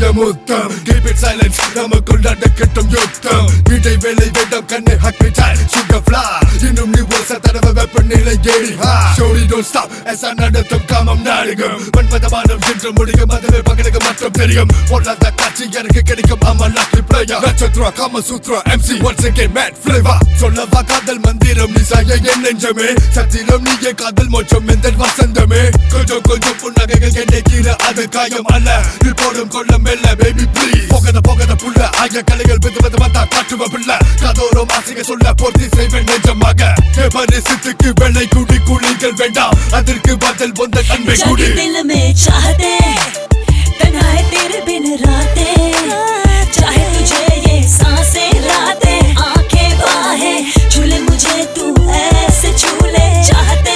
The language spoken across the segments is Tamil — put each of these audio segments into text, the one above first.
தூய முத்தம் keep it silence நமக்குள் நடக்கட்டும் யுத்தம் வீட்டை வேலை வேண்டாம் கண்ணை ஹாஸ்பிட்டல் சுகர் ஃபிளா இன்னும் நீ ஒரு தடவை வெப்பநிலை ஏறி ஷோரி டோன்ட் ஸ்டாப் எஸ் நடத்தும் காமம் நாடகம் மன்மதமானம் என்று முடியும் அதுவே பகலுக்கு மட்டும் தெரியும் பொல்லாத காட்சி எனக்கு கிடைக்கும் ஆமா லக்கி பிளேயர் நட்சத்திர Kama Sutra MC once again mad flavour சொல்லவா காதல் மந்திரம் நீ சாய என் நெஞ்சமே சத்திரம் நீயே காதல் மோட்சம் எந்த வசந்தமே கொஞ்சம் கொஞ்சம் புன்னகைகள் என்னைக்கிற அது காயம் அல்ல நீ போடும் கொள்ள மெல்ல பேபி ப்ளீஸ் போகத போகத புள்ள ஆகிய கலைகள் வித வித வந்தா காட்டுவ பிள்ளை கதோரம் ஆசைக சொல்ல போர்த்தி செய்வேன் நெஞ்சமாக பரிசுத்துக்கு வெள்ளை குடி குழிகள் வேண்டாம் அதற்கு பதில் வந்த அன்பை जागे குடி दिल में चाहते तन्हा है तेरे बिन रातें चाहे तुझे ये सांसें रातें आंखें बाहें झूले मुझे तू ऐसे झूले चाहते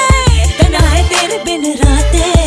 तन्हा है तेरे बिन रातें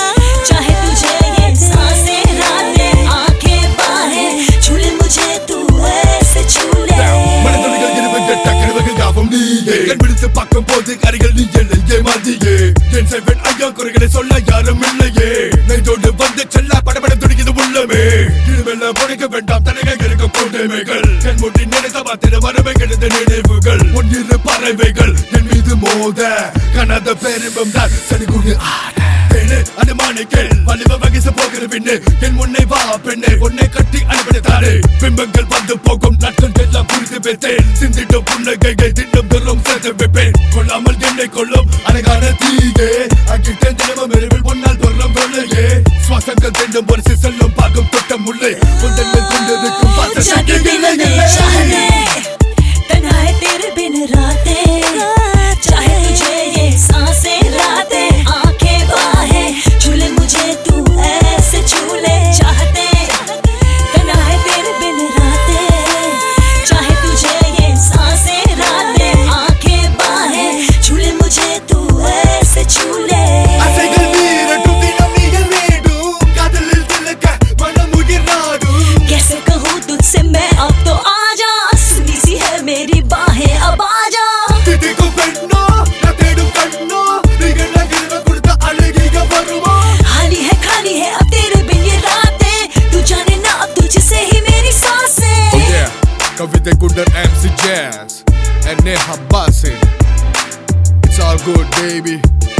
चाहे तुझे ये सांसें रातें आंखें बाहें झूले मुझे तू ऐसे झूले மனதுளிகள் இருபது டக்கரவுகள் யாவும் நீயே கண் விடுத்து பார்க்கும் போது கரைகள் நீ என்னை ஏமாந்தியே என் செவன் ஐயா குறைகளை சொல்ல யாரும் இல்லையே நெஞ்சோடு வந்து செல்ல படபட துடிக்குது உள்ளமே இனிமேல புடைக்க வேண்டாம் தடைகள் இருக்க கூட்டமைகள் கண் மூடி நினைத்த மாத்திர வறுமைகள் இந்த நினைவுகள் ஒன்றிரு பறவைகள் என் மீது மோத கனத பெரும்பம் தான் சனிகுடி ஆட பெண்ணு அனுமானிக்கேள் வலிவ வகிசு போகிற பின்னு என் முன்னை வா பெண்ணே உன்னை கட்டி அனுப்பித்தாரே பிம்பங்கள் வந்து போகும் நாட்கள் எல்லாம் புரிந்து வைத்தேன் சிந்திட்டும் புன்னகைகள் திட்டம் பெறும் சேர்த்து வைப்பேன் கொள்ளாமல் என்னை கொள்ளும் அழகான தீயே அக்கிட்டேன் தினமும் எரிவில் முன்னால் பெறும் கொள்ளையே சுவாசங்கள் திண்டும் ஒரு செல்லும் பாகும் தொட்டம் உள்ளே உந்தன் மேல் கொண்டிருக்கும் பாச जागे दिल में चाहते तन्हा है तेरे बिन रातें चाहे तुझे ये सांसें रातें आंखें बाहें झूले मुझे तू ऐसे झूले चाहते तन्हा है तेरे बिन रातें चाहे तुझे ये सांसें रातें आंखें बाहें झूले मुझे तू ऐसे झूले அசைகள் வீரட்டும் தினம் நீங்கள் வேண்டும் காதலில் திலக்க மனம் உயிர் நாடும் कैसे कहूँ तुझसे मैं अब तो आजा सुनी सी है मेरी बाहें अब आजा திதிக்கும் பெண்ணோ நான் தேடும் கண்ணோ நீங்கள் நகர்வ கொடுத்த அழகிய வருமா खाली है खाली है अब तेरे बिन ये रातें तू जाने ना अब तुझसे ही मेरी सांसें கவிதை குண்டர் MC Jazz and Neha Basin It's all good baby